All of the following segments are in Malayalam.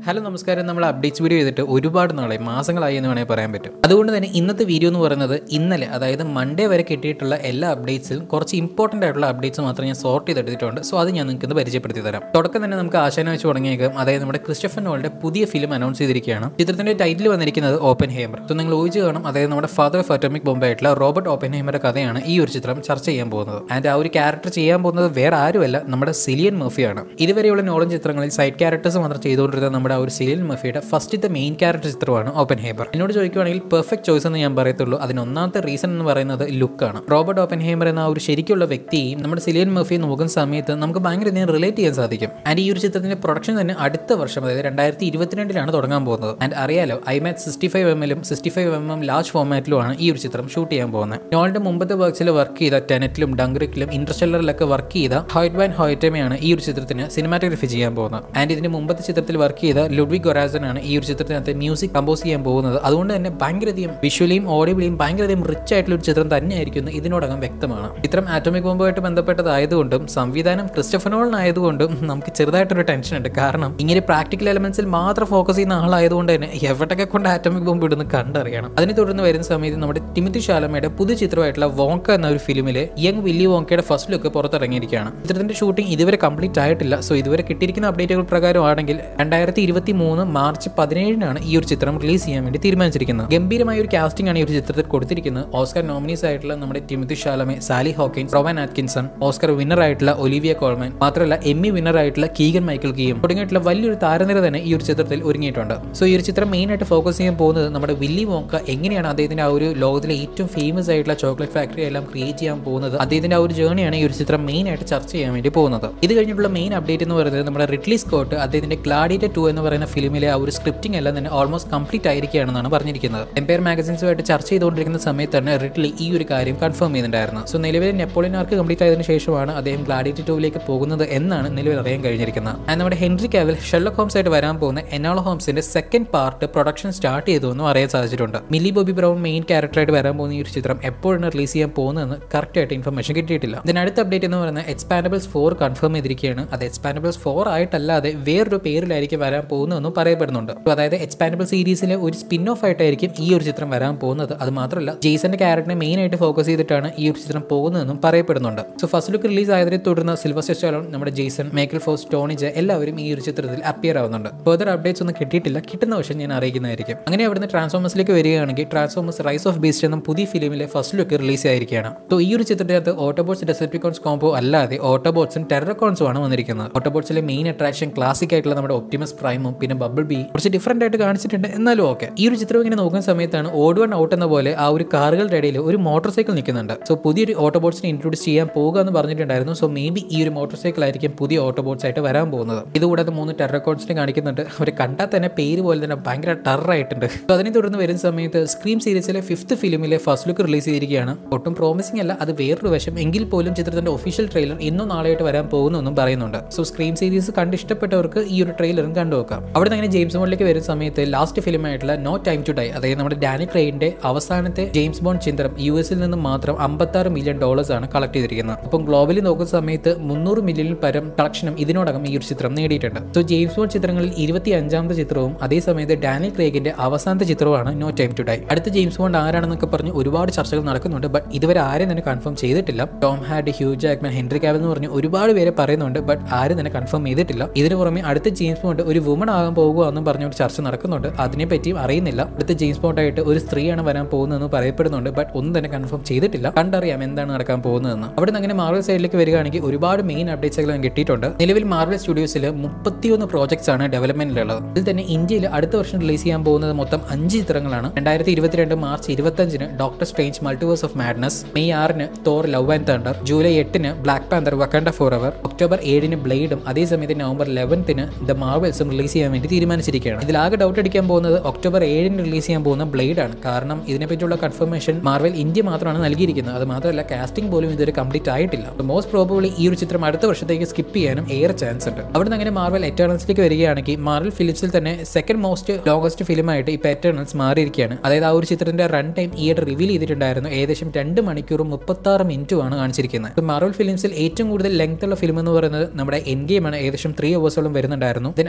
ഹലോ നമസ്കാരം നമ്മൾ അപ്ഡേറ്റ്സ് വീഡിയോ ചെയ്തിട്ട് ഒരുപാട് നാളായി മാസങ്ങളായി എന്ന് വേണമെങ്കിൽ പറയാൻ പറ്റും അതുകൊണ്ട് തന്നെ ഇന്നത്തെ വീഡിയോ എന്ന് പറയുന്നത് ഇന്നലെ അതായത് മൺഡേ വരെ കിട്ടിയിട്ടുള്ള എല്ലാ അപ്ഡേറ്റ്സിലും കുറച്ച് ഇമ്പോർട്ടൻ്റ് ആയിട്ടുള്ള അപ്ഡേറ്റ്സ് മാത്രം ഞാൻ സോർട്ട് ചെയ്തെടുത്തിട്ടുണ്ട് സോ അത് ഞാൻ നിങ്ങൾക്ക് ഇന്ന് പരിചയപ്പെടുത്തി തരാം തുടക്കം തന്നെ നമുക്ക് ആശാന വെച്ച് തുടങ്ങിയേക്കാം അതായത് നമ്മുടെ ക്രിസ്റ്റഫൻ നോളുടെ പുതിയ ഫിലിം അനൗൺസ് ചെയ്തിരിക്കുകയാണ് ചിത്രത്തിന്റെ ടൈറ്റിൽ വന്നിരിക്കുന്നത് ഓപ്പൻ ഹേമർ സോ നിങ്ങൾ ഊഹിച്ച് കാണും അതായത് നമ്മുടെ ഫാദർ ഓഫ് അറ്റോമിക് ബോംബ് ആയിട്ടുള്ള റോബർട്ട് ഓപ്പൻ ഹേമറുടെ കഥയാണ് ഈ ഒരു ചിത്രം ചർച്ച ചെയ്യാൻ പോകുന്നത് ആൻഡ് ആ ഒരു ക്യാരക്ടർ ചെയ്യാൻ പോകുന്നത് വേറെ ആരുമല്ല നമ്മുടെ സിലിയൻ മർഫിയാണ് ഇതുവരെയുള്ള നോളൻ ചിത്രങ്ങളിൽ സൈഡ് ക്യാരക്ടേഴ്സ് മാത്രം ചെയ്തുകൊണ്ടിരുന്ന നമ്മുടെ ആ ഒരു സിലിയൻ മർഫിയുടെ ഫസ്റ്റത്തെ മെയിൻ ക്യാരക്ടർ ചിത്രമാണ് ഓപ്പൻ ഹേമർ എന്നോട് ചോദിക്കുവാണെങ്കിൽ പെർഫെക്റ്റ് ചോയ്സ് എന്ന് ഞാൻ പറയത്തുള്ളൂ അതിന് ഒന്നാമത്തെ റീസൺ എന്ന് പറയുന്നത് ലുക്കാണ് റോബർട്ട് ഓപ്പൻ ഹേമർ എന്ന ആ ഒരു ശരിക്കുള്ള വ്യക്തിയും നമ്മുടെ സിലിയൻ മർഫിയെ നോക്കുന്ന സമയത്ത് നമുക്ക് ഭയങ്കര ഇതിനെ റിലേറ്റ് ചെയ്യാൻ സാധിക്കും ആൻഡ് ഈ ഒരു ചിത്രത്തിന്റെ പ്രൊഡക്ഷൻ തന്നെ അടുത്ത വർഷം അതായത് രണ്ടായിരത്തി ഇരുപത്തിരണ്ടിലാണ് തുടങ്ങാൻ പോകുന്നത് ആൻഡ് അറിയാലോ ഐമാക്സ് സിക്സ്റ്റി ഫൈവ് എം എല്ലും sixty five M M large ഫോമാറ്റിലുമാണ് ഈ ഒരു ചിത്രം ഷൂട്ട് ചെയ്യാൻ പോകുന്നത് നോളിന്റെ മുമ്പത്തെ വർക്ക്സിൽ വർക്ക് ചെയ്ത ടെനറ്റിലും ഡങ്ക്രിക്കിലും ഇന്റർസ്റ്റെല്ലറിലൊക്കെ വർക്ക് ചെയ്ത ഹോയ്റ്റ് വാൻ ഹോയ്റ്റമയാണ് ഈ ഒരു ചിത്രത്തിന് സിനിമാറ്റോഗ്രഫി ചെയ്യാൻ പോകുന്നത് ആൻഡ് ഇതിന്റെ മുമ്പത്തെ ചിത്രത്തിൽ വർക്ക് ചെയ്ത ലുഡ്വിക് ഗൊറാസൻ ആണ് ഈ ഒരു ചിത്രത്തിനകത്ത് മ്യൂസിക് കമ്പോസ് ചെയ്യാൻ പോകുന്നത് അതുകൊണ്ട് തന്നെ ഭയങ്കരധികം വിഷ്വലിയും ഓഡിയബിളിയും ഭയങ്കരധികം റിച്ച് ആയിട്ടുള്ള ഒരു ചിത്രം തന്നെയായിരിക്കും ഇതിനോടകം വ്യക്തമാണ് ചിത്രം ആറ്റോമിക് ബോംബുമായിട്ട് ബന്ധപ്പെട്ടതായതുകൊണ്ടും സംവിധാനം ക്രിസ്റ്റഫനോളൻ ആയതുകൊണ്ടും നമുക്ക് ചെറുതായിട്ടൊരു ടെൻഷൻ ഉണ്ട് കാരണം ഇങ്ങനെ പ്രാക്ടിക്കൽ എലമെന്റ്സിൽ മാത്രം ഫോക്കസ് ചെയ്യുന്ന ആളായതുകൊണ്ട് തന്നെ എവിടെയൊക്കെ കൊണ്ട് ആറ്റോമിക് ബോംബ് ഇടുന്ന് കണ്ടറിയണം അതിനെ തുടർന്ന് വരുന്ന സമയത്ത് നമ്മുടെ ടിമിത്തി ഷാലമയുടെ പുതിയ ചിത്രമായിട്ടുള്ള വോങ്ക എന്ന ഒരു ഫിലിമിലെ യങ് വില്ലി വോങ്കയുടെ ഫസ്റ്റ് ലുക്ക് പുറത്തിറങ്ങിയിരിക്കുകയാണ് ചിത്രത്തിന്റെ ഷൂട്ടിംഗ് ഇതുവരെ കംപ്ലീറ്റ് ആയിട്ടില്ല സോ ഇതുവരെ കിട്ടിയിരിക്കുന്ന അപ്ഡേറ്റുകൾ പ്രകാരമാണെങ്കിൽ രണ്ടായിരത്തി ഇരുപത്തി മൂന്ന് മാർച്ച് പതിനേഴിനാണ് ഈ ഒരു ചിത്രം റിലീസ് ചെയ്യാൻ വേണ്ടി തീരുമാനിച്ചിരിക്കുന്നത് ഗംഭീരമായ ഒരു കാസ്റ്റിംഗ് ആണ് ഈ ഒരു ചിത്രത്തിൽ കൊടുത്തിരിക്കുന്നത് ഓസ്കർ നോമിനീസ് ആയിട്ടുള്ള നമ്മുടെ Timothee Chalamet Sally Hawkins Rowan Atkinson Oscar winner ആയിട്ടുള്ള ഒലിവിയ കോൾമാൻ മാത്രമല്ല എമ്മി വിന്നർ ആയിട്ടുള്ള കീഗൻ മൈക്കിൾ കീയും തുടങ്ങിയിട്ടുള്ള വലിയൊരു താരനിര തന്നെ ഈ ഒരു ചിത്രത്തിൽ ഒരുങ്ങിയിട്ടുണ്ട് സോ ഈ ഒരു ചിത്രം മെയിൻ ആയിട്ട് ഫോക്കസ് ചെയ്യാൻ പോകുന്നത് നമ്മുടെ വില്ലി വോങ്ക എങ്ങനെയാണ് അദ്ദേഹത്തിന്റെ ആ ഒരു ലോകത്തിലെ ഏറ്റവും ഫേമസ് ആയിട്ടുള്ള ചോക്ലേറ്റ് ഫാക്ടറി എല്ലാം ക്രിയേറ്റ് ചെയ്യാൻ പോകുന്നത് അദ്ദേഹത്തിന്റെ ആ ഒരു ജേണിയാണ് ഈ ഒരു ചിത്രം മെയിൻ ആയിട്ട് ചർച്ച ചെയ്യാൻ വേണ്ടി പോകുന്നത് ഇത് കഴിഞ്ഞിട്ടുള്ള മെയിൻ അപ്ഡേറ്റ് എന്ന് പറയുന്നത് നമ്മുടെ റിട്ലി സ്കോട്ട് അദ്ദേഹത്തിന്റെ ഗ്ലാഡിയേറ്റർ ടു എന്ന് പറയുന്ന ഫിലിമിലെ ആ ഒരു സ്ക്രിപ്റ്റിംഗ് എല്ലാം തന്നെ ഓൾമോസ്റ്റ് കംപ്ലീറ്റ് ആയിരിക്കുകയാണെന്നാണ് പറഞ്ഞിരിക്കുന്നത് എംപയർ മാഗസിൻസുമായിട്ട് ചർച്ച ചെയ്തുകൊണ്ടിരിക്കുന്ന സമയത്ത് തന്നെ റിട്ലി ഈ ഒരു കാര്യം കൺഫേം ചെയ്യുന്നുണ്ടായിരുന്നു സോ നിലവിലെ നെപ്പോളിയൻ ആർക്ക് കംപ്ലീറ്റ് ആയതിനു ശേഷമാണ് അദ്ദേഹം ഗ്ലാഡിയേറ്റർ ടൂവിലേക്ക് പോകുന്നത് എന്നാണ് നിലവിൽ അറിയാൻ കഴിഞ്ഞിരിക്കുന്നത് ആൻഡ് നമ്മുടെ ഹെൻറി കാവൽ ഷെർലക് ഹോംസ് ആയിട്ട് വരാൻ പോകുന്ന എനോള ഹോംസിന്റെ സെക്കൻഡ് പാർട്ട് പ്രൊഡക്ഷൻ സ്റ്റാർട്ട് ചെയ്തു എന്നും അറിയാൻ സാധിച്ചിട്ടുണ്ട് മില്ലി ബോബി ബ്രൗൺ മെയിൻ ക്യാരക്ടറായിട്ട് വരാൻ പോകുന്ന ഈ ഒരു ചിത്രം എപ്പോഴാണ് റിലീസ് ചെയ്യാൻ പോകുന്നതെന്ന് കറക്റ്റ് ആയിട്ട് ഇൻഫർമേഷൻ കിട്ടിയിട്ടില്ല ഇതിന് അടുത്ത അപ്ഡേറ്റ് എന്ന് പറയുന്നത് എക്സ്പാൻഡബിൾസ് ഫോർ കൺഫേം ചെയ്തിരിക്കുകയാണ് അത് എക്സ്പാൻഡബിൾസ് ഫോർ ആയിട്ടല്ലാതെ വേറൊരു പേരിലായിരിക്കും വരാൻ പോകുന്നതെന്നും പറയപ്പെടുന്നുണ്ട് So അതായത് എക്സ്പാൻഡബിൾ സീരീസിലെ ഒരു സ്പിൻ ഓഫ് ആയിട്ടായിരിക്കും ഈ ഒരു ചിത്രം വരാൻ പോകുന്നത് അത് മാത്രമല്ല ജെയ്സന്റെ ക്യാരക്ടറിനെ മെയിൻ ആയിട്ട് ഫോക്കസ് ചെയ്തിട്ടാണ് ഈ ഒരു ചിത്രം പോകുന്നതെന്നും പറയപ്പെടുന്നുണ്ട് സോ ഫസ്റ്റ് ലുക്ക് റിലീസ് ആയതിനെ തുടർന്ന് സിൽവസ്റ്റർ സ്റ്റോലോൺ നമ്മുടെ ജെയ്സൺ മേക്കൽ ഫോസ് ടോണിജ് എല്ലാവരും ഈ ഒരു ചിത്രത്തിൽ അപ്പിയർ ആവുന്നുണ്ട് ഫർദർ അപ്ഡേറ്റ്സ് ഒന്നും കിട്ടിയിട്ടില്ല കിട്ടുന്ന പക്ഷം ഞാൻ അറിയിക്കുന്നതായിരിക്കും അങ്ങനെ അവിടുന്ന് ട്രാൻസ്ഫോമേഴ്സിലേക്ക് വരികയാണെങ്കിൽ ട്രാൻസ്ഫോമേഴ്സ് റൈസ് ഓഫ് ബീസ്റ്റ് എന്ന പുതിയ ഫിലിമിലെ ഫസ്റ്റ് ലുക്ക് റിലീസ് ആയിരിക്കുകയാണ് സോ ഈ ഒരു ചിത്രത്തിനകത്ത് ഓട്ടോബോട്ട്സ് ഡെസപ്റ്റിക്കോൺസ് കോംബോ അല്ലാതെ ഓട്ടോബോട്ട്സും ടെറക്കോൺസും ആണ് വന്നിരിക്കുന്നത് ഓട്ടോബോട്ട്സിലെ മെയിൻ അട്രാക്ഷൻ ക്ലാസിക് ആയിട്ടുള്ള നമ്മുടെ ഒപ്റ്റിമസ് പ്രൈമും പിന്നെ ബബിൾ ബി കുറച്ച് ഡിഫറെന്റ് ആയിട്ട് കാണിച്ചിട്ടുണ്ട് എന്നാലും ഓക്കെ ഈ ഒരു ചിത്രം ഇങ്ങനെ നോക്കുന്ന സമയത്താണ് ഓട് വൺ ഔട്ട് എന്ന പോലെ ആ ഒരു കാറുകളുടെ ഇടയിൽ ഒരു മോട്ടോർ സൈക്കിൾ നിൽക്കുന്നുണ്ട് സോ പുതിയൊരു ഓട്ടോബോട്ട്സിനെ ഇൻട്രൊഡ്യൂസ് ചെയ്യാൻ പോകുക എന്ന് പറഞ്ഞിട്ടുണ്ടായിരുന്നു സോ മേ ബി ഈ ഒരു മോട്ടോർ സൈക്കിൾ ആയിരിക്കും പുതിയ ഓട്ടോബോട്ട്സ് ആയിട്ട് വരാൻ പോകുന്നത് ഇതുകൂടാതെ മൂന്ന് ടെറക്കോൺസിനെ കാണിക്കുന്നുണ്ട് അവർ കണ്ടാൽ തന്നെ പേര് പോലെ തന്നെ ഭയങ്കര ടെററായിട്ടുണ്ട് സോ അതിനെ തുടർന്ന് വരുന്ന സമയത്ത് സ്ക്രീം സീരീസിലെ ഫിഫ്ത്ത് ഫിലിമിലെ ഫസ്റ്റ് ലുക്ക് റിലീസ് ചെയ്തിരിക്കുകയാണ് ഒട്ടും പ്രോമിസിംഗ് അല്ല അത് വേറൊരു വശം എങ്കിൽ പോലും ചിത്രത്തിന്റെ ഒഫീഷ്യൽ ട്രെയിലർ ഇന്നോ നാളെയായിട്ട് വരാൻ പോകുന്നെന്നും പറയുന്നുണ്ട് സോ സ്ക്രീം സീരീസ് കണ്ട് ഇഷ്ടപ്പെട്ടവർക്ക് ഈ ഒരു ട്രെയിലറും കണ്ടുവെക്കാം അവിടെ നിന്ന് അങ്ങനെ ജെയിംസ് ബോണ്ടിലേക്ക് വരുന്ന സമയത്ത് ലാസ്റ്റ് ഫിലിം ആയിട്ടുള്ള നോ ടൈം ടു ഡൈ അതായത് നമ്മുടെ ഡാനി ക്രെയിന്റെ അവസാനത്തെ ജെയിംസ് ബോണ്ട് ചിത്രം യു എസിൽ നിന്ന് മാത്രം അമ്പത്താറ് മില്യൺ ഡോളേഴ്സ് ആണ് കളക്ട് ചെയ്തിരിക്കുന്നത് അപ്പം ഗ്ലോബലി നോക്കുന്ന സമയത്ത് മുന്നൂറ് മില്യണിൽ പരം കളക്ഷനും ഇതിനോടകം ഈ ഒരു ചിത്രം നേടിയിട്ടുണ്ട് സോ ജെയിംസ് ബോണ്ട് ചിത്രങ്ങളിൽ ഇരുപത്തി അഞ്ചാമത്തെ ചിത്രവും അതേ സമയത്ത് ഡാനിൽ ക്രേഗിന്റെ അവസാനത്തെ ചിത്രവുമാണ് നോ ടൈം ടു ഡൈ അടുത്ത ജെയിംസ് ബോണ്ട് ആരാണെന്നൊക്കെ പറഞ്ഞ് ഒരുപാട് ചർച്ചകൾ നടക്കുന്നുണ്ട് ബട്ട് ഇതുവരെ ആരും തന്നെ കൺഫേം ചെയ്തിട്ടില്ല Tom Hardy Hugh Jackman Henry Cavill എന്ന് പറഞ്ഞ് ഒരുപാട് പേരെ പറയുന്നുണ്ട് ബട്ട് ആരും തന്നെ കൺഫേം ചെയ്തിട്ടില്ല ഇതിന് പുറമെ അടുത്ത ജെയിംസ് ബോണ്ട് ഒരു വുമൺ ആകാൻ പോകുക എന്നും പറഞ്ഞ ഒരു ചർച്ച നടക്കുന്നുണ്ട് അതിനെപ്പറ്റിയും അറിയുന്നില്ല അടുത്ത ജെയിംസ് ബോണ്ട് ആയിട്ട് ഒരു സ്ത്രീയാണ് വരാൻ പോകുന്നതെന്ന് പറയപ്പെടുന്നുണ്ട് ബട്ട് ഒന്നും തന്നെ കൺഫേം ചെയ്തിട്ടില്ല കണ്ടറിയാം എന്താണ് നടക്കാൻ പോകുന്നതെന്ന് അവിടെ നിന്ന് അങ്ങനെ മാർവൽ സൈഡിലേക്ക് വരികയാണെങ്കിൽ ഒരുപാട് മെയിൻ അപ്ഡേറ്റ്സ് എല്ലാം കിട്ടിയിട്ടുണ്ട് നിലവിൽ മാർവൽ സ്റ്റുഡിയോസിൽ മുപ്പത്തിയൊന്ന് പ്രോജക്ട്സ് ആണ് ഡെവലപ്മെന്റിലുള്ളത് ഇതിൽ തന്നെ ഇന്ത്യയിൽ അടുത്ത വർഷം റിലീസ് ചെയ്യാൻ പോകുന്നത് മൊത്തം അഞ്ച് ചിത്രങ്ങളാണ് രണ്ടായിരത്തി ഇരുപത്തിരണ്ട് മാർച്ച് ഇരുപത്തഞ്ചിന് Doctor Strange multiverse of madness May ആറിന് Thor love and thunder July എട്ടിന് Black Panther Wakanda forever October ഏഴിന് ബ്ലേഡും അതേസമയത്ത് നവംബർ ലെവൻത്തിന് ദ മാർവൽസും റിലീസ് ചെയ്യാൻ വേണ്ടി തീരുമാനിച്ചിരിക്കുകയാണ് ഇതിലാകെ ഡൗട്ട് അടിക്കാൻ പോകുന്നത് ഒക്ടോബർ ഏഴിന് റിലീസ് ചെയ്യാൻ പോകുന്ന ബ്ലേഡ് ആണ് കാരണം ഇതിനെപ്പറ്റിയുള്ള കൺഫർമേഷൻ മാർവൽ ഇന്ത്യ മാത്രമാണ് നൽകിയിരിക്കുന്നത് അത് മാത്രമല്ല കാസ്റ്റിംഗ് പോലും ഇതുവരെ കംപ്ലീറ്റ് ആയിട്ടില്ല മോസ്റ്റ് പ്രോബബിളി ഈ ഒരു ചിത്രം അടുത്ത വർഷത്തേക്ക് സ്കിപ്പ് ചെയ്യാനും ഏറെ ചാൻസ് ഉണ്ട് അവിടെ നിന്ന് അങ്ങനെ മാർവൽ എറ്റേണൽസിലേക്ക് വരികയാണെങ്കിൽ മാർവൽ ഫിലിംസിൽ തന്നെ സെക്കൻഡ് മോസ്റ്റ് ലോങ്സ്റ്റ് ഫിലിമായിട്ട് ഇപ്പോൾ എറ്റേണൽസ് മാറിയിരിക്കുകയാണ് അതായത് ആ ഒരു ചിത്രത്തിന്റെ റൺ ടൈം ഈയിടെ റിവീൽ ചെയ്തിട്ടുണ്ടായിരുന്നു ഏകദേശം രണ്ട് മണിക്കൂറും മുപ്പത്തി ആറ് മിനിറ്റും ആണ് കാണിച്ചിരിക്കുന്നത് മാർവൽ ഫിലിംസിൽ ഏറ്റവും കൂടുതൽ ലെങ്ത് ഉള്ള ഫിലിം എന്ന് പറയുന്നത് നമ്മുടെ എൻ ഗെയിം ആണ് ഏകദേശം ത്രീ അവേഴ്സോളം വരുന്നുണ്ടായിരുന്നു ദെൻ അതിനുശേഷം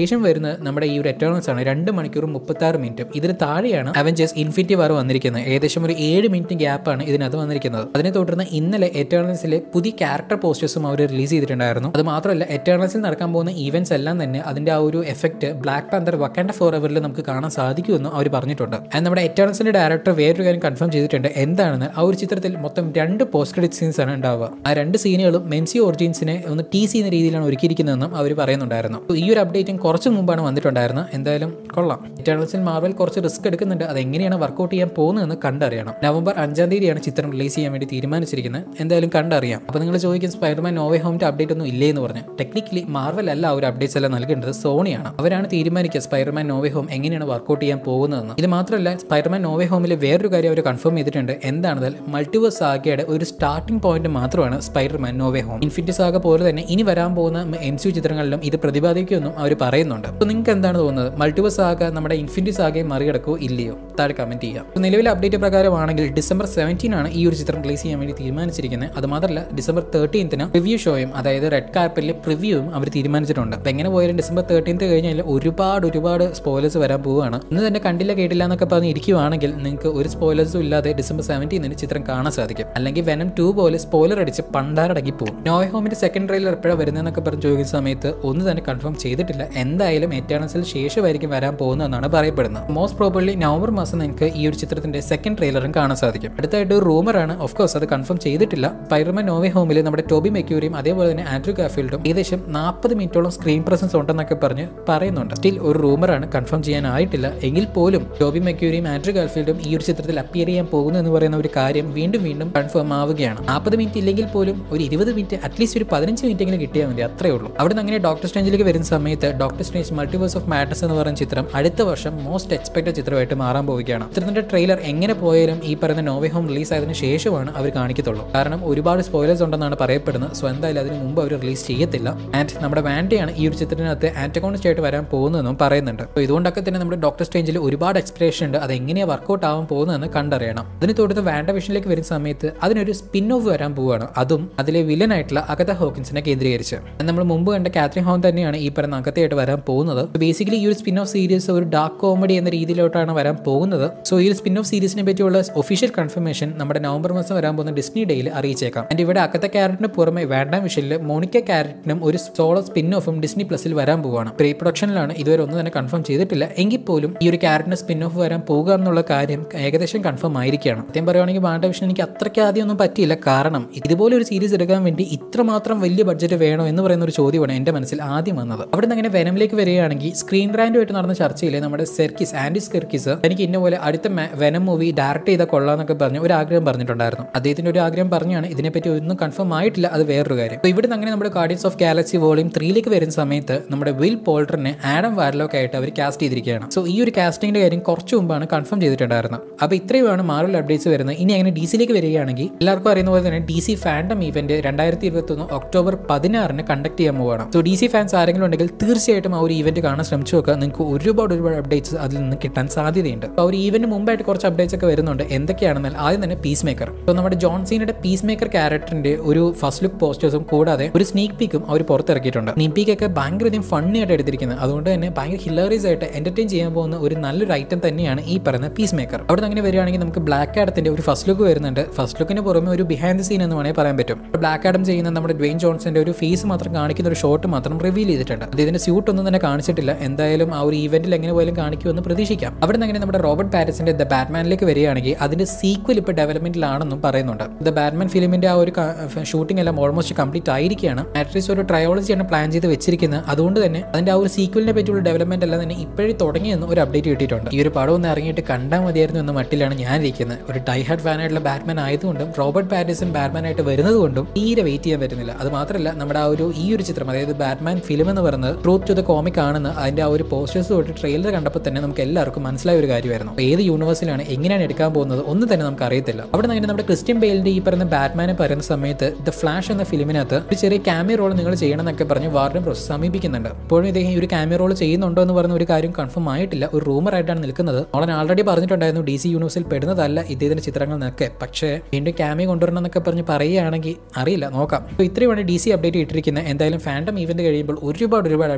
ശേഷം വരുന്നത് നമ്മുടെ ഈ ഒരു എറ്റേണൽസ് ആണ് രണ്ട് മണിക്കൂറും മുപ്പത്തി ആറ് മിനിറ്റും ഇതിന് താഴെയാണ് അവഞ്ചേഴ്സ് ഇൻഫിനിറ്റി വാർ വന്നിരിക്കുന്നത് ഏകദേശം ഒരു ഏഴ് മിനിറ്റ് ഗ്യാപ്പാണ് ഇതിനകത്ത് വന്നിരിക്കുന്നത് അതിനെ തുടർന്ന് ഇന്നലെ എറ്റേണൽസിലെ പുതിയ ക്യാരക്ടർ പോസ്റ്റേഴ്സും അവർ റിലീസ് ചെയ്തിട്ടുണ്ടായിരുന്നു അത് മാത്രമല്ല എറ്റേണൽസിൽ നടക്കാൻ പോകുന്ന ഈവൻസ് എല്ലാം തന്നെ അതിന്റെ ആ ഒരു എഫക്ട് ബ്ലാക്ക് പാന്തർ വക്കാൻഡ ഫോർ എവറിൽ നമുക്ക് കാണാൻ സാധിക്കുമെന്നും അവർ പറഞ്ഞിട്ടുണ്ട് ആൻഡ് നമ്മുടെ എറ്റേണൽസിന്റെ ഡയറക്ടർ വേറൊരു കാര്യം കൺഫേം ചെയ്തിട്ടുണ്ട് എന്താണെന്ന് ആ ഒരു ചിത്രത്തിൽ മൊത്തം രണ്ട് പോസ്റ്റ് ക്രെഡിറ്റ് സീൻസ് ആണ് ഉണ്ടാവുക ആ രണ്ട് സീനുകളും മെൻസി ഒറിജിൻസിനെ ഒന്ന് ടീസ് ചെയ്യുന്ന രീതിയിലാണ് ഒരുക്കിയിരിക്കുന്നതെന്നും അവർ പറയുന്നുണ്ടായിരുന്നു അപ്പോൾ ഈ ഒരു അപ്ഡേറ്റും കുറച്ച് മുമ്പാണ് വന്നിട്ടുണ്ടായിരുന്നത് എന്തായാലും കൊള്ളാം ഇറ്റേണൽസിൽ മാർവൽ കുറച്ച് റിസ്ക് എടുക്കുന്നുണ്ട് അത് എങ്ങനെയാണ് വർക്കൗട്ട് ചെയ്യാൻ പോകുന്നതെന്ന് കണ്ടറിയണം നവംബർ അഞ്ചാം തീയതിയാണ് ചിത്രം റിലീസ് ചെയ്യാൻ വേണ്ടി തീരുമാനിച്ചിരിക്കുന്നത് എന്തായാലും കണ്ടറിയാം അപ്പോൾ നിങ്ങൾ ചോദിക്കും സ്പൈഡർമാൻ നോവേ ഹോമിന്റെ അപ്ഡേറ്റ് ഒന്നും ഇല്ലേ എന്ന് പറഞ്ഞു ടെക്നിക്കലി മാർവൽ അല്ല ആ ഒരു അപ്ഡേറ്റ്സ് എല്ലാം നൽകേണ്ടത് സോണിയാണ് അവരാണ് തീരുമാനിക്കുക സ്പൈഡർമാൻ നോവേ ഹോം എങ്ങനെയാണ് വർക്കൗട്ട് ചെയ്യാൻ പോകുന്നതെന്ന് ഇത് മാത്രമല്ല സ്പൈഡർമാൻ നോവേ ഹോമിലെ വേറൊരു കാര്യം അവർ കൺഫേം ചെയ്തിട്ടുണ്ട് എന്താണെന്നാൽ മൾട്ടിവേഴ്സ് സാഗയുടെ ഒരു സ്റ്റാർട്ടിംഗ് പോയിന്റ് മാത്രമാണ് Spiderman no way home infinity saga പോലെ തന്നെ ഇനി വരാൻ പോകുന്ന എം സി ചിത്രങ്ങളിലും ഇത് പ്രതിപാദിക്കുമെന്നും അവർ പറയുന്നുണ്ട് അപ്പോൾ നിങ്ങൾക്ക് എന്താണ് തോന്നുന്നത് മൾട്ടിവേഴ്സ് സാഗ നമ്മുടെ ഇൻഫിനിറ്റി സാഗയെ മറികടക്കോ ഇല്ലയോ താഴെ കമന്റ് ചെയ്യാം അപ്പോൾ നിലവിലെ അപ്ഡേറ്റ് പ്രകാരമാണെങ്കിൽ ഡിസംബർ സെവൻറ്റീൻ ആണ് ഈ ഒരു ചിത്രം റിലീസ് ചെയ്യാൻ വേണ്ടി തീരുമാനിച്ചിരിക്കുന്നത് അത് മാത്രമല്ല ഡിസംബർ തേർട്ടീൻത്തിന് റിവ്യൂ ഷോയും അതായത് റെഡ് കാർപ്പറ്റിലെ പ്രിവ്യൂവും അവർ തീരുമാനിച്ചിട്ടുണ്ട് അപ്പോൾ എങ്ങനെ പോയാലും ഡിസംബർ തേർട്ടീൻത്ത് കഴിഞ്ഞാൽ ഒരുപാട് ഒരുപാട് സ്പോയിലേഴ്സ് വരാൻ പോവുകയാണ് ഇന്ന് തന്നെ കണ്ടില്ല കേട്ടില്ല എന്നൊക്കെ പറഞ്ഞ് ഇരിക്കുവാണെങ്കിൽ നിങ്ങൾക്ക് ഒരു സ്പോയിലേഴ്സും ഇല്ലാതെ ഡിസംബർ സെവൻറ്റീനിന് ചിത്രം കാണാൻ സാധിക്കും അല്ലെങ്കിൽ വെനം ടു പോലെ സ്പോയിലർ അടിച്ച് പണ്ടാരടങ്ങി പോകും നോയ് ഹോമിന്റെ സെക്കൻഡ് ട്രെയിലർ എപ്പോഴാണ് വരുന്നതെന്നൊക്കെ പറഞ്ഞ് ചോദിക്കുന്ന സമയത്ത് ഒന്ന് തന്നെ കൺഫേം ചെയ്തിട്ടില്ല എന്തായാലും എറ്റേണൽസിൽ ശേഷമായിരിക്കും വരാൻ പോകുന്നതെന്നാണ് പറയപ്പെടുന്നത് മോസ്റ്റ് പ്രോബബ്ലി നവംബർ മാസം നിങ്ങൾക്ക് ഈ ഒരു ചിത്രത്തിന്റെ സെക്കൻഡ് ട്രെയിലറും കാണാൻ സാധിക്കും അടുത്തായിട്ട് ഒരു റൂമറാണ് ഓഫ് കോഴ്സ് അത് കൺഫേം ചെയ്തിട്ടില്ല സ്പൈഡർമാൻ നോവേ ഹോമിൽ നമ്മുടെ ടോബി മെക്യൂരിയും അതേപോലെ തന്നെ ആൻഡ്രൂ ഗാഫീൽഡും ഏകദേശം നാൽപ്പത് മിനിറ്റോളം സ്ക്രീൻ പ്രസൻസ് ഉണ്ടെന്നൊക്കെ പറഞ്ഞ് പറയുന്നുണ്ട് സ്റ്റിൽ ഒരു റൂമറാണ് കൺഫേം ചെയ്യാനായിട്ടില്ല എങ്കിൽ പോലും ടോബി മെക്യൂരിയും ആൻഡ്രൂ ഗാഫീൽഡും ഈ ഒരു ചിത്രത്തിൽ അപ്പിയർ ചെയ്യാൻ പോകുന്നു എന്ന് പറയുന്ന ഒരു കാര്യം വീണ്ടും വീണ്ടും കൺഫേം ആവുകയാണ് നാൽപ്പത് മിനിറ്റ് ഇല്ലെങ്കിൽ പോലും ഒരു ഇരുപത് മിനിറ്റ് അറ്റ്ലീസ്റ്റ് ഒരു പതിനഞ്ച് മിനിറ്റ് എങ്കിലും കിട്ടിയാൽ മതി അത്രേ ഉള്ളൂ അവിടെ നിന്ന് അങ്ങനെ ഡോക്ടർ സ്ട്രേഞ്ചിലേക്ക് വരുന്ന സമയത്ത് Doctor Strange multiverse of madness എന്ന് പറയുന്ന ചിത്രം അടുത്ത വർഷം മോസ്റ്റ് എക്സ്പെക്ടഡ് ചിത്രമായിട്ട് മാറാൻ പോവുകയാണ് ചിത്രത്തിന്റെ ട്രെയിലർ എങ്ങനെ പോയാലും ഈ പറയുന്ന നോവേ ഹോം റിലീസ് ആയതിനു ശേഷമാണ് അവർ കാണിക്കത്തുള്ളൂ കാരണം ഒരുപാട് സ്പോയിലേഴ്സ് ഉണ്ടെന്നാണ് പറയപ്പെടുന്നത് സോ എന്തായാലും അതിന് മുമ്പ് അവർ റിലീസ് ചെയ്യത്തില്ല ആൻഡ് നമ്മുടെ വാൻഡയാണ് ഈ ഒരു ചിത്രത്തിനകത്ത് ആന്റഗോണിസ്റ്റ് ആയിട്ട് വരാൻ പോകുന്നതെന്നും പറയുന്നുണ്ട് അപ്പോൾ ഇതുകൊണ്ടൊക്കെ തന്നെ നമ്മുടെ ഡോക്ടർ സ്ട്രേഞ്ചിൽ ഒരുപാട് എക്സ്പ്രേഷൻ ഉണ്ട് അത് എങ്ങനെയാണ് വർക്കൗട്ട് ആവാൻ പോകുന്നതെന്ന് കണ്ടറിയണം അതിന് തുടർന്ന് വാൻഡ വിഷനിലേക്ക് വരുന്ന സമയത്ത് അതിനൊരു സ്പിൻ ഓഫ് വരാൻ പോവുകയാണ് അതും അതിലെ വില്ലൻ ആയിട്ടുള്ള അഗത ഹോക്കിൻസിനെ കേന്ദ്രീകരിച്ച് നമ്മൾ മുമ്പ് കണ്ട കാത്രിൻ ഹോം തന്നെയാണ് ഈ പറയുന്ന അഗത്തയായിട്ട് വരാൻ പോകുന്നത് ബേസിക്കലി ഈ ഒരു സ്പിൻ ഓഫ് സീരീസ് ഒരു ഡാർക്ക് കോമഡി എന്ന രീതിയിലോട്ടാണ് വരാൻ പോകുന്നത് സോ ഈ ഒരു സ്പിൻ ഓഫ് സീരീസിനെ പറ്റിയുള്ള ഒഫീഷ്യൽ കൺഫർമേഷൻ നമ്മുടെ നവംബർ മാസം വരാൻ പോകുന്ന ഡിസ്നി ഡേയിൽ അറിയിച്ചേക്കാം ആൻഡ് ഇവിടെ അക്കത്തെ ക്യാരറ്റിന് പുറമെ വേണ്ട വിഷനിൽ മോണിക്ക ക്യാരറ്റിനും ഒരു സോളോ സ്പിൻ ഓഫും ഡിസ്നി പ്ലസിൽ വരാൻ പോവുകയാണ് പ്രീ പ്രൊഡക്ഷനിലാണ് ഇതുവരെ ഒന്നും തന്നെ കൺഫേം ചെയ്തിട്ടില്ല എങ്കിൽ പോലും ഈ ഒരു ക്യാരറ്റിന് സ്പിൻ ഓഫ് വരാൻ പോകുക എന്നുള്ള കാര്യം ഏകദേശം കൺഫേം ആയിരിക്കുകയാണ് സത്യം പറയുകയാണെങ്കിൽ വാണ്ട വിഷൻ എനിക്ക് അത്രയ്ക്ക് ആദ്യം ഒന്നും പറ്റിയില്ല കാരണം ഇതുപോലെ ഒരു സീരീസ് എടുക്കാൻ വേണ്ടി ഇത്രമാത്രം വലിയ ബഡ്ജറ്റ് വേണോ എന്ന് പറയുന്ന ഒരു ചോദ്യമാണ് എൻ്റെ മനസ്സിൽ ആദ്യം വന്നത് അവിടെ നിന്ന് അങ്ങനെ വെനമിലേക്ക് വരികയാണെങ്കിൽ സ്ക്രീൻ റാൻഡുമായിട്ട് നടന്ന ചർച്ചയിൽ നമ്മുടെ സെർക്കിസ് ആൻഡി സ്കെർക്കിസ് എനിക്ക് ഇന്ന പോലെ അടുത്ത വെനം മൂവി ഡയറക്റ്റ് ചെയ്താൽ കൊള്ളാന്നൊക്കെ പറഞ്ഞ് ഒരു ആഗ്രഹം പറഞ്ഞിട്ടുണ്ടായിരുന്നു അദ്ദേഹത്തിന്റെ ഒരു ആഗ്രഹം പറഞ്ഞാണ് ഇതിനെപ്പറ്റി ഒന്നും കൺഫേം ആയിട്ടില്ല അത് വേറൊരു കാര്യം അപ്പോൾ ഇവിടെ നിന്ന് അങ്ങനെ നമ്മുടെ ഗാർഡിയൻസ് ഓഫ് ഗാലക്സി വോളിയം ത്രീയിലേക്ക് വരുന്ന സമയത്ത് നമ്മുടെ വിൽ പോൾട്ടറിനെ ആഡം വാർലോക്ക് ആയിട്ട് അവർ കാസ്റ്റ് ചെയ്തിരിക്കുകയാണ് സോ ഈ ഒരു കാസ്റ്റിംഗിന്റെ കാര്യം കുറച്ച് മുമ്പാണ് കൺഫേം ചെയ്തിട്ടുണ്ടായിരുന്നത് അപ്പോൾ ഇത്രയുമാണ് മാർവൽ അപ്ഡേറ്റ്സ് വരുന്നത് ഇനി അങ്ങനെ ഡി സിയിലേക്ക് വരികയാണെങ്കിൽ എല്ലാവർക്കും അറിയുന്ന പോലെ തന്നെ ഡി സി ഫാൻഡം ഇവന്റ് രണ്ടായിരത്തി ഇരുപത്തൊന്ന് ഒക്ടോബർ പതിനാറിന് കണ്ടക്ട് ചെയ്യാൻ പോവാണ് സോ ഡി സി ഫാൻസ് ആരെങ്കിലും ഉണ്ടെങ്കിൽ തീർച്ചയായിട്ടും ആ ഒരു ഇവന്റ് കാണാൻ ശ്രമിച്ചു നോക്കുക നിങ്ങൾക്ക് ഒരുപാട് ഒരുപാട് അപ്ഡേറ്റ്സ് അതിൽ നിന്ന് കിട്ടാൻ സാധ്യതയുണ്ട് അപ്പോൾ ഒരു ഈവന്റ് മുമ്പായിട്ട് കുറച്ച് അപ്ഡേറ്റ്സ് ഒക്കെ വരുന്നുണ്ട് എന്തൊക്കെയാണെന്നാൽ ആദ്യം തന്നെ പീസ് മേക്കർ അപ്പോൾ നമ്മുടെ ജോൺസീനയുടെ പീസ് മേക്കർ ക്യാരക്ടറിന്റെ ഒരു ഫസ്റ്റ് ലുക്ക് പോസ്റ്റേഴ്സും കൂടാതെ ഒരു സ്നീക്ക് പീക്കും അവർ പുറത്തിറക്കിയിട്ടുണ്ട് സ്നീക്ക് പീക്കൊക്കെ ഭയങ്കരധികം ഫണ്ണി ആയിട്ട് എടുത്തിരിക്കുന്നത് അതുകൊണ്ട് തന്നെ ഭയങ്കര ഹിലറീസ് ആയിട്ട് എന്റർടൈൻ ചെയ്യാൻ പോകുന്ന ഒരു നല്ലൊരു ഐറ്റം തന്നെയാണ് ഈ പറയുന്ന പീസ് മേക്കർ അവിടെ നിന്ന് അങ്ങനെ വരികയാണെങ്കിൽ നമുക്ക് ബ്ലാക്ക് ആഡത്തിന്റെ ഒരു ഫസ്റ്റ് ലുക്ക് വരുന്നുണ്ട് ഫസ്റ്റ് ലുക്കിന് പുറമെ ഒരു ബിഹൈൻഡ് സീൻ എന്ന് വേണമെങ്കിൽ പറയാൻ പറ്റും ബ്ലാക്ക് ആഡം ചെയ്യുന്ന നമ്മുടെ ഡ്വെയിൻ ജോൺസന്റെ ഒരു ഫേസ് മാത്രം കാണിക്കുന്ന ഒരു ഷോട്ട് മാത്രം റിവീൽ ചെയ്തിട്ടുണ്ട് അത് ഇതിന്റെ സ്യൂട്ട് ഒന്നും തന്നെ കാണിച്ചിട്ടില്ല എന്തായാലും ആ ഒരു ഈവന്റിൽ എങ്ങനെ പോയാലും കാണിക്കുമെന്ന് പ്രതീക്ഷിക്കാം അവിടെ നിന്ന് അങ്ങനെ നമ്മുടെ റോബർട്ട് പാരിസിന്റെ ദ ബാറ്റ്മാനിലേക്ക് വരികയാണെങ്കിൽ അതിന്റെ സീക്വൽ ഇപ്പോൾ ഡെവലപ്മെന്റിലാണെന്നും പറയുന്നുണ്ട് ദ ബാറ്റ്മാൻ ഫിലിമിന്റെ ആ ഒരു ഷൂട്ടിംഗ് എല്ലാം ഓൾമോസ്റ്റ് കംപ്ലീറ്റ് ആയിരിക്കുകയാണ് ആട്രീസ് ഒരു ട്രയോളജിയാണ് പ്ലാൻ ചെയ്ത് വെച്ചിരിക്കുന്നത് അതുകൊണ്ട് തന്നെ അതിന്റെ ആ ഒരു സീക്വലിനെ പറ്റിയുള്ള ഡെവലപ്മെന്റ് എല്ലാം തന്നെ ഇപ്പോഴേ തുടങ്ങിയെന്ന് ഒരു അപ്ഡേറ്റ് കിട്ടിയിട്ടുണ്ട് ഈ ഒരു പടം ഒന്ന് ഇറങ്ങിയിട്ട് കണ്ടാൽ മതിയായിരുന്നു എന്ന മട്ടിലാണ് ഞാൻ ഇരിക്കുന്നത് ഒരു ടൈഹാർഡ് ഫാനായിട്ടുള്ള ബാറ്റ്മാൻ ആയതുകൊണ്ടും റോബർട്ട് പാരിസൺ ബാറ്റ്മാൻ ആയിട്ട് വരുന്നത് കൊണ്ടും തീരെ വെയിറ്റ് ചെയ്യാൻ പറ്റുന്നില്ല അത് മാത്രമല്ല നമ്മുടെ ആ ഒരു ഈ ഒരു ചിത്രം അതായത് ബാറ്റ്മാൻ ഫിലിം എന്ന് പറയുന്നത് ട്രൂത്ത് ടു ദ കോമിക് ആണെന്ന് അതിന്റെ ആ ഒരു പോസ്റ്റേഴ്സ് തൊട്ട് ട്രെയിലർ കണ്ടപ്പോൾ തന്നെ നമുക്ക് എല്ലാവർക്കും മനസ്സിലായ ഒരു കാര്യമായിരുന്നു അപ്പോൾ ഏത് യൂണിവേഴ്സിലാണ് എങ്ങനെയാണ് എടുക്കാൻ പോകുന്നത് ഒന്നും തന്നെ നമുക്ക് അറിയത്തില്ല അവിടെ നിന്ന് നമ്മുടെ ക്രിസ്ത്യൻ ബെയിലിന്റെ ഈ പറയുന്ന ബാറ്റ്മാനെ പറയുന്ന സമയത്ത് ദ ഫ്ലാഷ് എന്ന ഫിലിമിനകത്ത് ഒരു ചെറിയ ക്യാമിയ റോൾ നിങ്ങൾ ചെയ്യണം എന്നൊക്കെ പറഞ്ഞ് വാർഡൻ പ്രോസസ് സമീപിക്കുന്നുണ്ട് ഇപ്പോഴും ഇദ്ദേഹം ഈ ഒരു ക്യാമിയ റോൾ ചെയ്യുന്നുണ്ടോ എന്ന് പറയുന്ന ഒരു കാര്യം കൺഫേം ആയിട്ടില്ല ഒരു റൂമർ ആയിട്ടാണ് നിൽക്കുന്നത് നോളൻ ആൾറെഡി പറഞ്ഞിട്ടുണ്ടായിരുന്നു ഡി സി യൂണിവേഴ്സിൽ പെടുന്നതല്ല ഇദ്ദേഹത്തിന്റെ ചിത്രങ്ങൾ നിന്നൊക്കെ പക്ഷേ വീണ്ടും ക്യാമിയ കൊണ്ടുവരണം എന്നൊക്കെ പറഞ്ഞ് പറയുകയാണെങ്കിൽ അറിയില്ല നോക്കാം അപ്പോൾ ഇത്രയുമാണ് ഡി സി അപ്ഡേറ്റ് ഇട്ടിരിക്കുന്നത് എന്തായാലും ഫാൻഡം ഈവന്റ് കഴിയുമ്പോൾ ഒരുപാട് ഒരുപാട് അപ്ഡേറ്റ്സ് കിട്ടും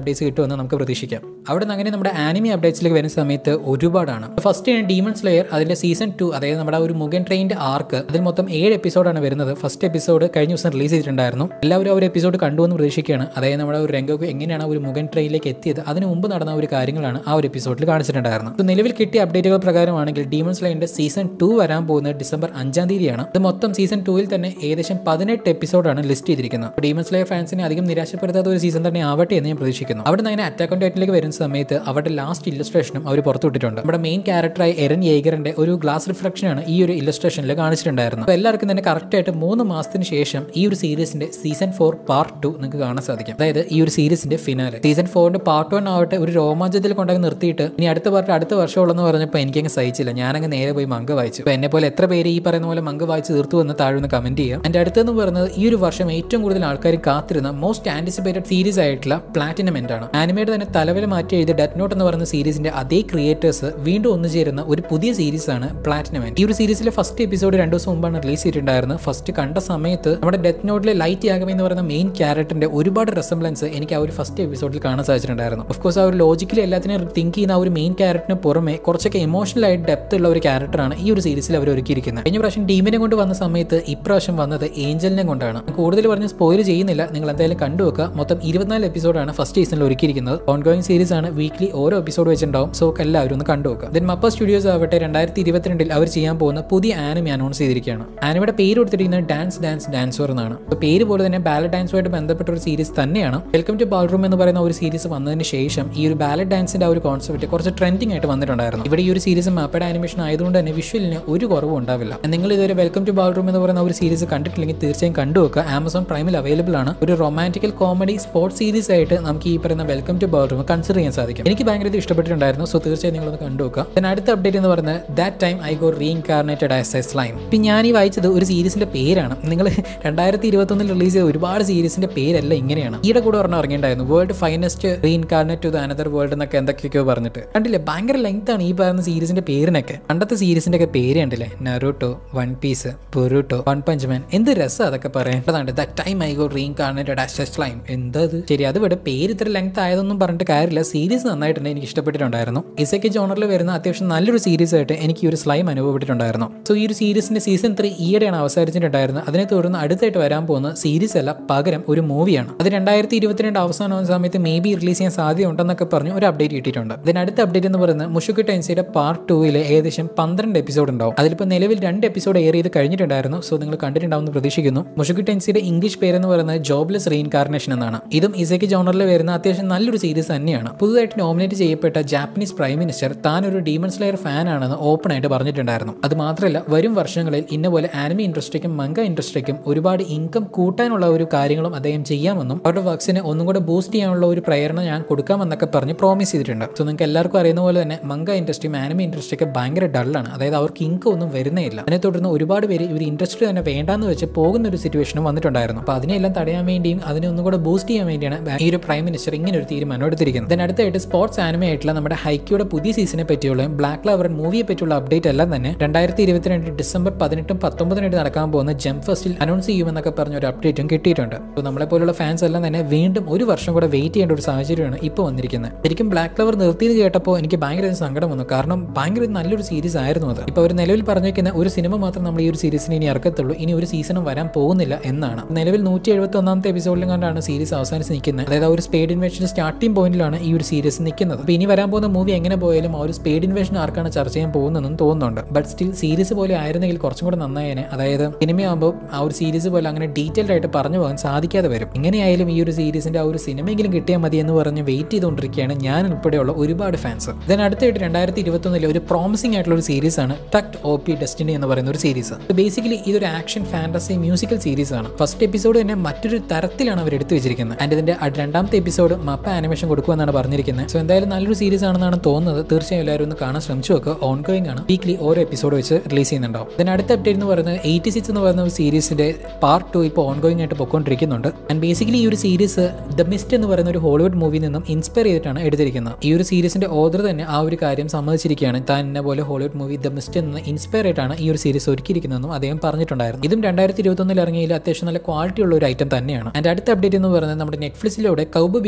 കിട്ടുമെന്ന് നമുക്ക് പ്രതീക്ഷിക്കാം അവിടെ നിന്ന് അങ്ങനെ നമ്മുടെ ആനിമി അപ്ഡേറ്റ്സിലേക്ക് വരുന്ന സമയത്ത് ഒരുപാടാണ് ഫസ്റ്റ് ഡീമൺ സ്ലെയർ അതിന്റെ സീസൺ ടു അതായത് നമ്മുടെ ആ ഒരു മുഗൻ ട്രെയിൻ്റെ ആർക്ക് അതിൽ മൊത്തം ഏഴ് എപ്പിസോഡാണ് വരുന്നത് ഫസ്റ്റ് എപ്പിസോഡ് കഴിഞ്ഞ ദിവസം റിലീസ് ചെയ്തിട്ടുണ്ടായിരുന്നു എല്ലാവരും ആ ഒരു എപ്പിസോഡ് കണ്ടുവെന്ന് പ്രതീക്ഷിക്കുകയാണ് അതായത് നമ്മുടെ ഒരു രംഗക്ക് എങ്ങനെയാണ് ആ ഒരു മുഗൻ ട്രെയിനിലേക്ക് എത്തിയത് അതിന് മുമ്പ് നടന്ന ഒരു കാര്യങ്ങളാണ് ആ ഒരു എപ്പിസോഡിൽ കാണിച്ചിട്ടുണ്ടായിരുന്നത് So, നിലവിൽ കിട്ടിയ അപ്ഡേറ്റുകൾ പ്രകാരമാണെങ്കിൽ ഡീമൺ സ്ലൈൻ്റെ സീസൺ ടു വരാൻ പോകുന്നത് ഡിസംബർ അഞ്ചാം തീയതിയാണ് ഇത് മൊത്തം സീസൺ ടൂവിൽ തന്നെ ഏകദേശം പതിനെട്ട് എപ്പിസോഡാണ് ലിസ്റ്റ് ചെയ്തിരിക്കുന്നത് ഡീമൺ സ്ലെയർ ഫാൻസിനെ അധികം നിരാശപ്പെടുത്താത്ത ഒരു സീസൺ തന്നെ ആവട്ടെ എന്ന് ഞാൻ പ്രതീക്ഷിക്കുന്നു അവിടെ നിന്ന് അങ്ങനെ അറ്റാക്ക് ഓൺ ടൈറ്റിലേക്ക് വരുന്ന സമയത്ത് അവരുടെ ലാസ്റ്റ് ഇല്ലസ്ട്രേഷനും അവർ പുറത്തുവിട്ടിട്ടുണ്ട് നമ്മുടെ മെയിൻ ക്യാരക്ടറായ എരൻ യേഗറിന്റെ ഒരു ഗ്ലാസ് റിഫ്ലക്ഷനാണ് ഈ ഒരു ഇല്ലസ്ട്രേഷനിൽ കാണിച്ചിട്ടുണ്ടായിരുന്നത് അപ്പോൾ എല്ലാവർക്കും തന്നെ കറക്റ്റ് ആയിട്ട് മൂന്ന് മാസത്തിന് ശേഷം ഈ ഒരു സീരീസിന്റെ സീസൺ ഫോർ പാർട്ട് ടു നിങ്ങൾക്ക് കാണാൻ സാധിക്കും അതായത് ഈ ഒരു സീരീസിന്റെ ഫിനാലെ സീസൺ ഫോറിന്റെ പാർട്ട് വൺ ആവട്ടെ ഒരു രോമാഞ്ചത്തിൽ കൊണ്ടങ്ങ് നിർത്തിയിട്ട് ഇനി അടുത്ത പാർട്ട് അടുത്ത വർഷമുള്ളെന്ന് പറഞ്ഞപ്പോൾ എനിക്കങ്ങ് സഹിച്ചില്ല ഞാനങ്ങ് നേരെ പോയി മങ്ക വായിച്ചു അപ്പോൾ എന്നെ പോലെ എത്ര പേര് ഈ പറയുന്ന പോലെ മങ്ക വായിച്ച് തീർത്തു എന്ന് താഴെ കമന്റ് ചെയ്യാം എൻ്റെ അടുത്തെന്ന് പറയുന്നത് ഈ ഒരു വർഷം ഏറ്റവും കൂടുതൽ ആൾക്കാർ കാത്തിരുന്ന മോസ്റ്റ് ആന്റിസിപ്പേറ്റഡ് സീരീസ് ആയിട്ടുള്ള പ്ലാറ്റിനം എൻഡ് ആണ് ആനിമയുടെ തന്നെ തലവില മാറ്റി എഴുതിയ ഡെറ്റ് നോട്ട് എന്ന് പറയുന്ന സീരീസിന്റെ അതേ ക്രിയേറ്റേഴ്സ് വീണ്ടും ഒന്നുചേരുന്ന ഒരു പുതിയ സീരീസ് ആണ് പ്ലാറ്റിനം എൻഡ് ഈ ഒരു സീരീസിലെ ഫസ്റ്റ് എപ്പിസോഡ് രണ്ടു ദിവസം മുമ്പാണ് റിലീസ് ചെയ്തിട്ടുണ്ടായിരുന്നത് ഫസ്റ്റ് കണ്ട സമയത്ത് നമ്മുടെ ഡെത്ത് നോട്ടിലെ ലൈറ്റ് യാഗമി എന്ന് പറയുന്ന മെയിൻ ക്യാരക്ടറിന്റെ ഒരുപാട് റെസംബ്ലൻസ് എനിക്ക് ആ ഒരു ഫസ്റ്റ് എപ്പിസോഡിൽ കാണാൻ സാധിച്ചിട്ടുണ്ടായിരുന്നു ഓഫ് കോഴ്സ് ആ ഒരു ലോജിക്കലി എല്ലാത്തിനും തിങ്ക് ചെയ്യുന്ന ആ ഒരു മെയിൻ ക്യാരക്ടറിന് പുറമെ കുറച്ചൊക്കെ ഇമോഷണൽ ആയിട്ട് ഡെപ്ത് ഉള്ള ഒരു ക്യാരക്ടറാണ് ഈ ഒരു സീരീസിൽ അവർ ഒരുക്കിയിരിക്കുന്നത് കഴിഞ്ഞ പ്രാവശ്യം ടീമിനെ കൊണ്ട് വന്ന സമയത്ത് ഇപ്രാവശ്യം വന്നത് ഏഞ്ചലിനെ കൊണ്ടാണ് കൂടുതൽ പറഞ്ഞ് സ്പോയിൽ ചെയ്യുന്നില്ല നിങ്ങൾ എന്തായാലും കണ്ടുവെക്കുക മൊത്തം ഇരുപത്തിനാല് എപ്പിസോഡാണ് ഫസ്റ്റ് സീസണിൽ ഒരുക്കിയിരിക്കുന്നത് ഓൺഗോയിങ് സീരീസ് ആണ് വീക്ക്ലി ഓരോ എപ്പിസോഡ് വെച്ചിട്ടുണ്ടാവും സോ എല്ലാവരും ഒന്ന് കണ്ടുവെക്കുക ദെൻ മപ്പ സ്റ്റുഡിയോസ് ആവട്ടെ രണ്ടായിരത്തി ഇരുപത്തിരണ്ടിൽ അവർ ചെയ്യാൻ പോകുന്ന പുതിയ ആനിമി അനൗൺസ് ചെയ്തിരിക്കുകയാണ് ആനിമയുടെ പേര് കൊടുത്തിരിക്കുന്നത് ഡാൻസ് ഡാൻസ് ഡാൻസർ എന്നാണ് അപ്പോൾ പേര് പോലെ തന്നെ ബാലറ്റ് ഡാൻസുമായിട്ട് ബന്ധപ്പെട്ട ഒരു സീരീസ് തന്നെയാണ് വെൽക്കം ടു ബാൾറൂം എന്ന് പറയുന്ന ഒരു സീരീസ് വന്നതിന് ശേഷം ഈ ഒരു ബാലറ്റ് ഡാൻസിന്റെ ആ ഒരു കോൺസെപ്റ്റ് കുറച്ച് ട്രെൻഡിങ് ആയിട്ട് വന്നിട്ടുണ്ടായിരുന്നു ഇവിടെ ഈ ഒരു സീരീസ് മാപ്പയുടെ ആനിമേഷൻ ആയതുകൊണ്ട് തന്നെ വിഷ്വലിന് ഒരു കുറവും ഉണ്ടാവില്ല നിങ്ങൾ ഇതുവരെ വെൽക്കം ടു ബാൾറൂം എന്ന് പറയുന്ന ഒരു സീരീസ് കണ്ടിട്ടില്ലെങ്കിൽ തീർച്ചയായും കണ്ടുവെക്കുക ആമസോൺ പ്രൈമിൽ അവൈലബിൾ ആണ് ഒരു റൊമാൻറ്റിക്കൽ കോമഡി സ്പോർട്സ് സീരീസ് ആയിട്ട് നമുക്ക് ഈ പറയുന്ന വെൽക്കം ടു ബാൾറൂം കൺസിഡർ ചെയ്യാൻ സാധിക്കും എനിക്ക് ഭയങ്കര ഇത് ഇഷ്ടപ്പെട്ടിട്ടുണ്ടായിരുന്നു സോ തീർച്ചയായും നിങ്ങളൊന്ന് കണ്ടുവെക്കുക then അടുത്ത അപ്ഡേറ്റ് എന്ന് പറയുന്നത് that time I got reincarnated as a slime ഇപ്പം ഞാൻ ഈ വായിച്ചത് ഒരു സീരീസിന്റെ പേരാണ് നിങ്ങൾ രണ്ടായിരത്തി ഇരുപത്തൊന്നിൽ റിലീസ് ചെയ്ത ഒരുപാട് സീരീസിന്റെ പേരല്ല ഇങ്ങനെയാണ് ഈയുടെ കൂടെ പറഞ്ഞ ഇറങ്ങിയിട്ടുണ്ടായിരുന്നു world finest reincarnate to the another world എന്നൊക്കെ എന്തൊക്കെയൊക്കെയോ പറഞ്ഞിട്ട് കണ്ടില്ലേ ഭയങ്കര ലെങ്ത് ആണ് ഈ പറയുന്ന സീരീസിന്റെ പേരിനൊക്കെ പണ്ടത്തെ സീരീസിന്റെ ഒക്കെ പേര് കണ്ടില്ലേ Naruto one piece Boruto one punch man എന്ത് രസം അതൊക്കെ പറയേണ്ടതാണ് the time I got reincarnated as a slime എന്താ ഇത് ശരി അത് ഇവിടെ പേര് ഇത്ര ലെങ്ത് ആയതൊന്നും പറഞ്ഞിട്ട് കാര്യമില്ല സീരീസ് നന്നായിട്ടുണ്ട് എനിക്ക് ഇഷ്ടപ്പെട്ടിട്ടുണ്ടായിരുന്നു ഇസയ്ക്ക് ജോണറിൽ വരുന്ന അത്യാവശ്യം നല്ലൊരു സീരീസ് ആയിട്ട് എനിക്ക് ഈ ഒരു സ്ലൈം അനുഭവപ്പെട്ടിട്ടുണ്ടായിരുന്നു സോ ഈ ഒരു സീരീസിന്റെ സീസൺ ത്രീ ഈയിടെയാണ് അവസാനിച്ചിട്ടുണ്ടായിരുന്നത് അതിനെ തുടർന്ന് അടുത്തായിട്ട് വരാൻ പോകുന്ന സീരീസ് അല്ല പകരം ഒരു മൂവിയാണ് അത് രണ്ടായിരത്തി ഇരുപത്തിരണ്ട് അവസാനമാകുന്ന സമയത്ത് മേ ബി റിലീസ് ചെയ്യാൻ സാധ്യത ഉണ്ടെന്നൊക്കെ പറഞ്ഞ് ഒരു അപ്ഡേറ്റ് കിട്ടിയിട്ടുണ്ട് ഇതിന് അടുത്ത അപ്ഡേറ്റ് എന്ന് പറയുന്നത് മുഷുക്ക് ടെൻസിയുടെ പാർട്ട് ടൂവിൽ ഏകദേശം പന്ത്രണ്ട് എപ്പിസോഡ് ഉണ്ടാവും അതിലിപ്പോൾ നിലവിൽ രണ്ട് എപ്പിസോഡ് എയർ ചെയ്ത് കഴിഞ്ഞിട്ടുണ്ടായിരുന്നു സോ നിങ്ങൾ കണ്ടിട്ടുണ്ടാവും എന്ന് പ്രതീക്ഷിക്കുന്നു മുഷുക്ക് ടെൻസിയുടെ ഇംഗ്ലീഷ് പേരെന്ന് പറയുന്നത് ജോബ്ലെസ് റീഇൻകാർണേഷൻ എന്നാണ് ഇതും ഇസയ്ക്ക് ജോണറിൽ വരുന്ന അത്യാവശ്യം നല്ലൊരു സീരീസ് തന്നെയാണ് പുതുതായിട്ട് നോമിനേറ്റ് ചെയ്യപ്പെട്ട ജാപ്പനീസ് പ്രൈം മിനിസ്റ്റർ താൻ ഒരു ഡീമൺ സ്ലെയർ ഫാൻ ആണെന്ന് ഓപ്പൺ ആയിട്ട് പറഞ്ഞിട്ടുണ്ടായിരുന്നു അത് മാത്രമല്ല വരും വർഷങ്ങളിൽ ഇന്ന പോലെ ആനിമി ഇൻഡസ്ട്രിക്കും മങ്ക ഇൻഡസ്ട്രിക്കും ഒരുപാട് ഇൻകം കൂട്ടാനുള്ള ഒരു കാര്യങ്ങളും അദ്ദേഹം ചെയ്യാമെന്നും അവരുടെ വർക്സിനെ ഒന്നും കൂടെ ബൂസ്റ്റ് ചെയ്യാനുള്ള ഒരു പ്രേരണ ഞാൻ കൊടുക്കാമെന്നൊക്കെ പറഞ്ഞ് പ്രോമിസ് ചെയ്തിട്ടുണ്ട് സോ നിങ്ങൾക്ക് എല്ലാവർക്കും അറിയുന്ന പോലെ തന്നെ മങ്ക ഇൻഡസ്ട്രിയും ആനിമി ഇൻഡസ്ട്രിയൊക്കെ ഭയങ്കര ഡള്ളാണ് അതായത് അവർക്ക് ഇൻകം ഒന്നും വരുന്നേ ഇല്ല അതിനെ തുടർന്ന് ഒരുപാട് പേര് ഇവർ ഇൻഡസ്ട്രി തന്നെ വേണ്ടാന്ന് വെച്ച് പോകുന്ന ഒരു സിറ്റുവേഷനും വന്നിട്ടുണ്ടായിരുന്നു അപ്പോൾ അതിനെല്ലാം തടയാൻ വേണ്ടിയും അതിനെ ഒന്നും കൂടെ ബൂസ്റ്റ് ചെയ്യാൻ വേണ്ടിയാണ് ഈ ഒരു പ്രൈം മിനിസ്റ്റർ ഇങ്ങനെ ഒരു തീരുമാനം എടുത്തിരിക്കുന്നത് then അടുത്തായിട്ട് സ്പോർട്സ് ആനിമ ആയിട്ടുള്ള നമ്മുടെ ഹൈക്കിയുടെ പുതിയ സീസണിനെ പറ്റിയുള്ള ബ്ലാക്ക് ലവർ മൂവിയെ പറ്റിയുള്ള അപ്ഡേറ്റ് എല്ലാം തന്നെ രണ്ടായിരത്തി ഇരുപത്തിരണ്ട് ഡിസംബർ പതിനെട്ടും പത്തൊമ്പതിനായിട്ട് നടക്കാൻ പോകുന്ന ജം ഫെസ്റ്റിൽ അനൗൺസ് ചെയ്യുമെന്നൊക്കെ പറഞ്ഞ ഒരു അപ്ഡേറ്റും കിട്ടിയിട്ടുണ്ട് അപ്പോൾ നമ്മളെ പോലുള്ള ഫാൻസ് എല്ലാം തന്നെ വീണ്ടും ഒരു വർഷം കൂടെ വെയിറ്റ് ചെയ്യേണ്ട ഒരു സാഹചര്യമാണ് ഇപ്പോൾ വന്നിരിക്കുന്നത് ശരിക്കും ബ്ലാക്ക് ലവർ നിർത്തിയത് കേട്ടപ്പോൾ എനിക്ക് ഭയങ്കര ഒരു സങ്കടം വന്നു കാരണം ഭയങ്കര ഒരു നല്ലൊരു സീരീസ് ആയിരുന്നു അത് ഇപ്പോൾ അവർ നിലവിൽ പറഞ്ഞിരിക്കുന്ന ഒരു സിനിമ മാത്രം നമ്മൾ ഈ ഒരു സീരീസിന് ഇനി ഇറക്കത്തുള്ളൂ ഇനി ഒരു സീസണും വരാൻ പോകുന്നില്ല എന്നാണ് നിലവിൽ നൂറ്റി എഴുപത്തി ഒന്നാമത്തെ എപ്പിസോഡിലും കണ്ടാണ് സീരീസ് അവസാനിച്ച് നിൽക്കുന്നത് അതായത് ആ ഒരു സ്പേഡ് ഇൻവേഷൻ സ്റ്റാർട്ടിംഗ് പോയിന്റിലാണ് ഈ ഒരു സീരീസ് നിൽക്കുന്നത് അപ്പോൾ ഇനി വരാൻ പോകുന്ന മൂവി എങ്ങനെ പോയാലും ആ ഒരു സ്പേഡ് ഇൻവേഷൻ ആർക്കാണ് ചർച്ച ചെയ്യാൻ പോകുന്നതെന്നും തോന്നുന്നുണ്ട് ബട്ട് സ്റ്റിൽ സീരീസ് പോലെ ആയിരുന്നെങ്കിൽ കുറച്ചും കൂടെ നന്നായേനെ അതായത് സിനിമയാകുമ്പോൾ ആ ഒരു സീരീസ് പോലെ അങ്ങനെ ഡീറ്റെയിൽഡ് ആയിട്ട് പറഞ്ഞു പോകാൻ സാധിക്കാതെ വരും എങ്ങനെയായാലും ഈ ഒരു സീരീസിന്റെ ആ ഒരു സിനിമയെങ്കിലും കിട്ടിയാൽ മതി എന്ന് പറഞ്ഞ് വെയിറ്റ് ചെയ്തുകൊണ്ടിരിക്കുകയാണ് ഞാൻ ഉൾപ്പെടെയുള്ള ഒരുപാട് ഫാൻസ് ഇതിന് അടുത്തായിട്ട് രണ്ടായിരത്തി ഇരുപത്തൊന്നിലെ ഒരു പ്രോമിസിംഗ് ആയിട്ടുള്ള ഒരു സീരീസ് ആണ് ടക്ട് ഒ പി ഡെസ്റ്റിനി എന്ന് പറയുന്ന ഒരു സീരീസ് ബേസിക്കലി ഇതൊരു ആക്ഷൻ ഫാന്റസി മ്യൂസിക്കൽ സീരീസ് ആണ് ഫസ്റ്റ് എപ്പിസോഡ് തന്നെ മറ്റൊരു തരത്തിലാണ് അവർ എടുത്തു വെച്ചിരിക്കുന്നത് ആൻഡ് ഇതിന്റെ അ- രണ്ടാമത്തെ എപ്പിസോഡ് മപ്പ ആനിമേഷൻ കൊടുക്കുമെന്നാണ് പറഞ്ഞിരിക്കുന്നത് സോ എന്തായാലും നല്ലൊരു സീരീസ് ആണെന്നാണ് തോന്നുന്നത് തീർച്ചയായും എല്ലാവരും ഒന്ന് കാണാൻ ശ്രമിച്ചു നോക്കുക ഓൺ ഗോയിങ് ആണ് വീക്ക്ലി ഓരോ എപ്പിസോഡ് വെച്ച് റിലീസ് ചെയ്യുന്നുണ്ടാവും ഇതിന് അടുത്ത അപ്ഡേറ്റ് എന്ന് പറയുന്നത് എയ്റ്റി സിക്സ് എന്ന് പറയുന്ന ഒരു സീരീസിന്റെ പാർട്ട് ടു ഇപ്പോൾ ഓൺ ഗോയിങ് ആയിട്ട് പൊക്കോണ്ടിരിക്കുന്നുണ്ട് ആൻഡ് ബേസിക്കലി ഈ ഒരു സീരീസ് ദ മിസ്റ്റ് എന്ന് പറയുന്ന ഒരു ഹോളിവുഡ് മൂവിയിൽ നിന്നും ഇൻസ്പയർ ചെയ്തിട്ടാണ് എടുത്തിരിക്കുന്നത് ഈ ഒരു സീരീസിന്റെ ഓദർ തന്നെ ആ ഒരു കാര്യം സമ്മതിച്ചിരിക്കുകയാണ് താൻ എന്നെ പോലെ ഹോളിവുഡ് മൂവി ദ മിസ്റ്റ് എന്ന് ഇൻസ്പയർ ആയിട്ടാണ് ഈ ഒരു സീരീസ് ഒരുക്കിയിരിക്കുന്നതെന്നും അദ്ദേഹം പറഞ്ഞിട്ടുണ്ടായിരുന്നു ഇതും രണ്ടായിരത്തി ഇരുപത്തൊന്നിൽ ഇറങ്ങിയതിൽ അത്യാവശ്യം നല്ല ക്വാളിറ്റി ഉള്ള ഒരു ഐറ്റം തന്നെയാണ് ആൻഡ് അടുത്ത അപ്ഡേറ്റ് എന്ന് പറയുന്നത് നമ്മുടെ നെറ്റ്ഫ്ലിക്സിലൂടെ കൗബ് ബീബോപ്പിന്റെ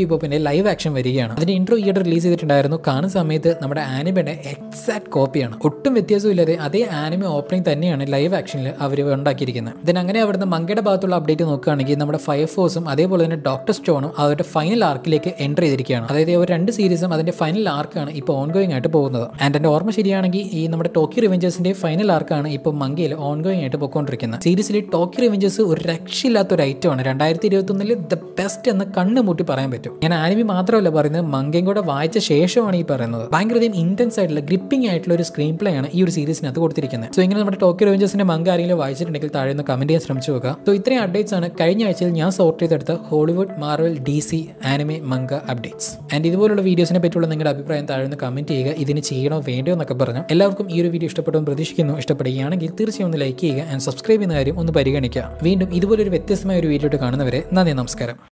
ലൈവ് ആക്ഷൻ വരികയാണ് അതിന്റെ ഇൻട്രോ ഈയിടെ റിലീസ് ചെയ്തിട്ടുണ്ടായിരുന്നു കാണുന്ന സമയത്ത് നമ്മുടെ ആനിമയുടെ എക്സാക്ട് കോപ്പിയാണ് ഒട്ടും വ്യത്യാസമില്ലാതെ അതേ ആനിമ ഓപ്പണിംഗ് തന്നെയാണ് ലൈവ് ആക്ഷനിൽ അവർ ഉണ്ടാക്കിയിരിക്കുന്നത് ഇതിന് അങ്ങനെ അവിടുന്ന് മങ്കയുടെ ഭാഗത്തുള്ള അപ്ഡേറ്റ് നോക്കുകയാണെങ്കിൽ നമ്മുടെ ഫയർഫോഴ്സും അതേപോലെ തന്നെ ഡോക്ടർ സ്റ്റോണും അവരുടെ ഫൈനൽ ആർക്കിലേക്ക് എൻ്റർ ചെയ്തിരിക്കുകയാണ് അതായത് ഒരു രണ്ട് സീരീസും അതിന്റെ ഫൈനൽ ആർക്കാണ് ഇപ്പോൾ ഓൺഗോയിങ് ആയിട്ട് പോകുന്നത് ആൻഡ് എൻ്റെ ഓർമ്മ ശരിയാണെങ്കിൽ ഈ നമ്മുടെ ടോക്കി റിവെഞ്ചേഴ്സിന്റെ ഫൈനൽ ആർക്കാണ് ഇപ്പോൾ മങ്കയിൽ ഓൺഗോയിങ് ആയിട്ട് പോയിക്കൊണ്ടിരിക്കുന്നത് സീരീസിൽ ടോക്കി റിവെഞ്ചേഴ്സ് ഒരു രക്ഷയില്ലാത്ത ഒരു ഐറ്റമാണ് രണ്ടായിരത്തി ഇരുപത്തൊന്നിൽ ദ ബെസ്റ്റ് എന്ന് കണ്ണ് മൂട്ടി പറയാൻ പറ്റും ഞാൻ ആനിമി മാത്രമല്ല പറയുന്നത് മങ്കയും കൂടെ വായിച്ച ശേഷമാണ് ഈ പറയുന്നത് ഭയങ്കരധികം ഇന്റൻസ് ആയിട്ടുള്ള ഗ്രിപ്പിംഗ് ആയിട്ടുള്ള ഒരു സ്ക്രീൻ പ്ലേ ആണ് ഈ ഒരു സീരീസിനകത്ത് കൊടുത്തിരിക്കുന്നത് സോ ഇങ്ങനെ നമ്മുടെ ടോക്കി റിവെഞ്ചേഴ്സിന്റെ മങ്ക ആരെങ്കിലും വായിച്ചിട്ടുണ്ടെങ്കിൽ താഴെ ഒന്ന് കമന്റ് ചെയ്യാൻ ശ്രമിച്ചു നോക്കുക സോ ഇത്രയും അപ്ഡേറ്റ്സ് ആണ് കഴിഞ്ഞ ആഴ്ചയിൽ ഞാൻ സോർട്ട് ചെയ്തെടുത്ത Hollywood Marvel D C anime manga updates and ഇതുപോലുള്ള വീഡിയോസിനെ പറ്റിയുള്ള നിങ്ങളുടെ അഭിപ്രായം താഴെ ഒന്ന് കമന്റ് ചെയ്യുക ഇതിന് ചെയ്യണോ വേണ്ടയോ എന്നൊക്കെ പറഞ്ഞു എല്ലാവർക്കും ഈ ഒരു വീഡിയോ ഇഷ്ടപ്പെട്ടെന്ന് പ്രതീക്ഷിക്കുന്നു ഇഷ്ടപ്പെടുകയാണെങ്കിൽ തീർച്ചയായും ഒന്ന് ലൈക്ക് ചെയ്യുക ആൻഡ് സബ്സ്ക്രൈബ് ചെയ്യുന്ന കാര്യം ഒന്ന് പരിഗണിക്കുക വീണ്ടും ഇതുപോലൊരു വ്യത്യസ്തമായ ഒരു വീഡിയോ കാണുന്നവരെ നന്ദി നമസ്കാരം